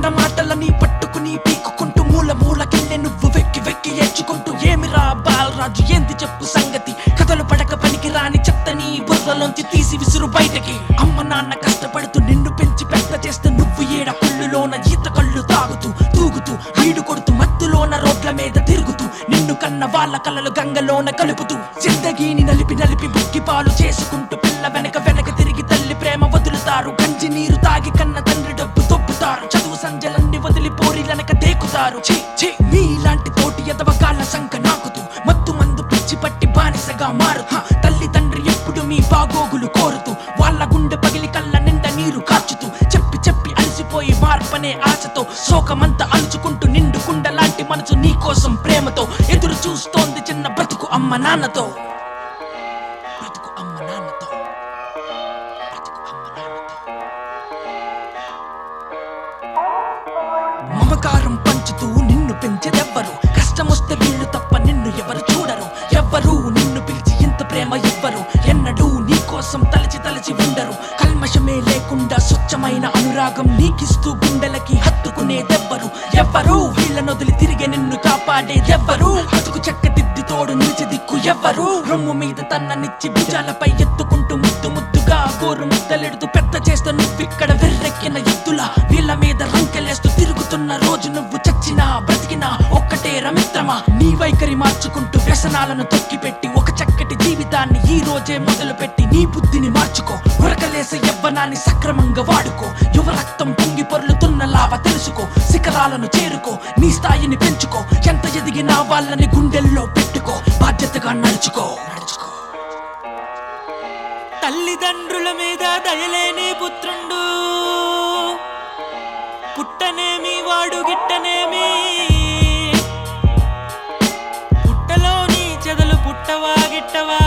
మాట మాటలని పట్టుకుని పీకుకుంటూ మూల మూలకెళ్ళే నువ్వు వెక్కి వెక్కి ఏడ్చుకుంటూ ఏమిరా బాలరాజు ఏంది చెప్పు సంగతి కథలు పడక పనికి రాని చెత్తని బుర్రలోంచి తీసి విసురు బయటకి అమ్మ నాన్న కష్టపడుతూ నిన్ను పెంచి పెద్ద చేస్తే నువ్వు ఏడ కుళ్ళులోన ఈత కళ్ళు తాగుతూ తూగుతూ ఈడు కొడుతూ మత్తులోన రోడ్ల మీద తిరుగుతూ నిన్ను కన్న వాళ్ళ కలలు గంగలోన కలుపుతూ జిందగీని నలిపి నలిపి బుక్కి పాలు చేసుకుంటూ పిల్ల వెనక వెనక తిరిగి తల్లి ప్రేమ వదులుతారు గంజి నీరు తాగి కన్న తండ్రి డబ్బు తొప్పుతారు చదువు సంజలన్ని వదిలి పోరిలనక దేకుతారు ఛీ ఛీ మీలాంటి తోటి ఎదవ కాళ్ళ సంక నాకుతూ మత్తు మందు పిచ్చి పట్టి బానిసగా మారుతూ తల్లి తండ్రి ఎప్పుడు మీ బాగోగులు కోరుతూ వాళ్ళ గుండె పగిలి కళ్ళ నిండా నీరు కార్చుతూ చెప్పి చెప్పి అలసిపోయి మార్పనే ఆశతో శోకమంతా అలుచుకుంటూ నిండు కుండ లాంటి మనసు నీ కోసం ప్రేమతో ఎదురు చూస్తోంది చిన్న బ్రతుకు అమ్మ నాన్నతో బ్రతుకు అమ్మ నాన్నతో బ్రతుకు అమ్మ నాన్నతో మమకారం పంచుతూ నిన్ను పెంచేదెవ్వరు కష్టమొస్తే వీళ్ళు తప్ప నిన్ను ఎవరు చూడరు ఎవ్వరు నిన్ను పిలిచి ఇంత ప్రేమ ఇవ్వరు ఎన్నడూ నీ కోసం తలచి తలచి ఉండరు కల్మషమే లేకుండా స్వచ్ఛమైన అనురాగం నీకిస్తూ గుండెలకి హత్తుకునేదెవ్వరు ఎవ్వరు వీళ్ళ నొదిలి తిరిగి నిన్ను కాపాడేదెవ్వరు బతుకు చెక్క దిద్ది తోడు నిలిచి దిక్కు ఎవ్వరు రొమ్ము మీద తన్ననిచ్చి భుజాలపై ఎత్తుకుంటూ ముద్దు ముద్దుగా గోరు ముద్దలెడుతూ పెద్ద చేస్తే నువ్విక్కడ వెర్రెక్కిన ఎద్దులా వీళ్ళ మీద రంకెలేస్తూ తిరుగుతున్న రోజు నువ్వు చచ్చినా బ్రతికినా ఒక్కటే రమిత్రమా నీ వైఖరి మార్చుకుంటూ వ్యసనాలను తొక్కిపెట్టి ఒక చక్కటి జీవితాన్ని ఈ రోజే మొదలు పెట్టి నీ బుద్ధిని మార్చుకో ఉరకలేసే యవ్వనాన్ని సక్రమంగా వాడుకో యువ రక్తం పొంగి పొర్లుతున్న లావ తెలుసుకో శిఖరాలను చేరుకో నీ స్థాయిని పెంచుకో ఎంత ఎదిగినా వాళ్ళని గుండెల్లో పెట్టుకో బాధ్యతగా నడుచుకో నడుచుకో తల్లిదండ్రుల మీద దయలేని పుత్రుండు పుట్టనేమి వాడు గిట్టనేమి పుట్టలోని చెదలు పుట్టవా గిట్టవా